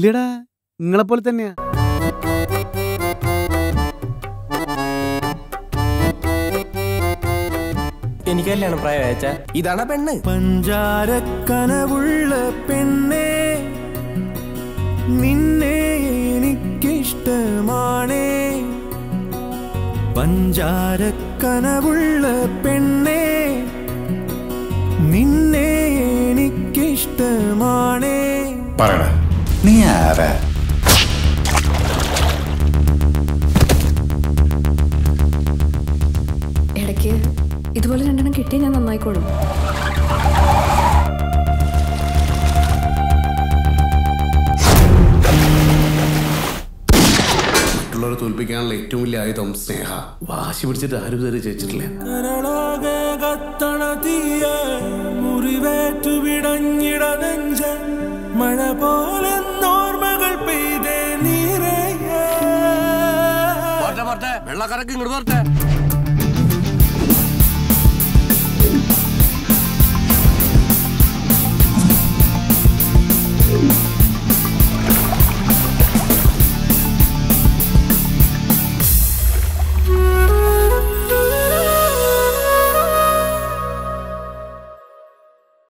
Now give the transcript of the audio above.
ഇല്ലടാ നിങ്ങളെപ്പോലെ തന്നെയാ എനിക്ക് കല്യാണം പ്രായം അയച്ച ഇതാണ് പെണ്ണ് പഞ്ചാരക്കനവുള്ള പെണ്ണേ നിന്നെ എനിക്കിഷ്ടമാണേ പഞ്ചാരക്കനവുള്ള പെണ്ണേ നിന്നെ എനിക്കിഷ്ടമാണേ പറയടാ നീ ആരാ ഇടയ്ക്ക് ഇതുപോലെ രണ്ടെണ്ണം കിട്ടിയാൽ ഞാൻ നന്നായിക്കോളും മറ്റുള്ളവരെ തോൽപ്പിക്കാനുള്ള ഏറ്റവും വലിയ ആയുധം സ്നേഹ വാശി പിടിച്ചിട്ട് ആരും ഇതുവരെ ജയിച്ചിട്ടില്ല കരളാകെ കത്തണ തീയ മുറിവേറ്റു വിടഞ്ഞിട നെഞ്ച മഴ പോലെ ഓർമ്മകൾ പെയ്തേ നീരേ വെള്ളക്കറക്ക് ഇങ്ങോട്ട് പോരട്ടെ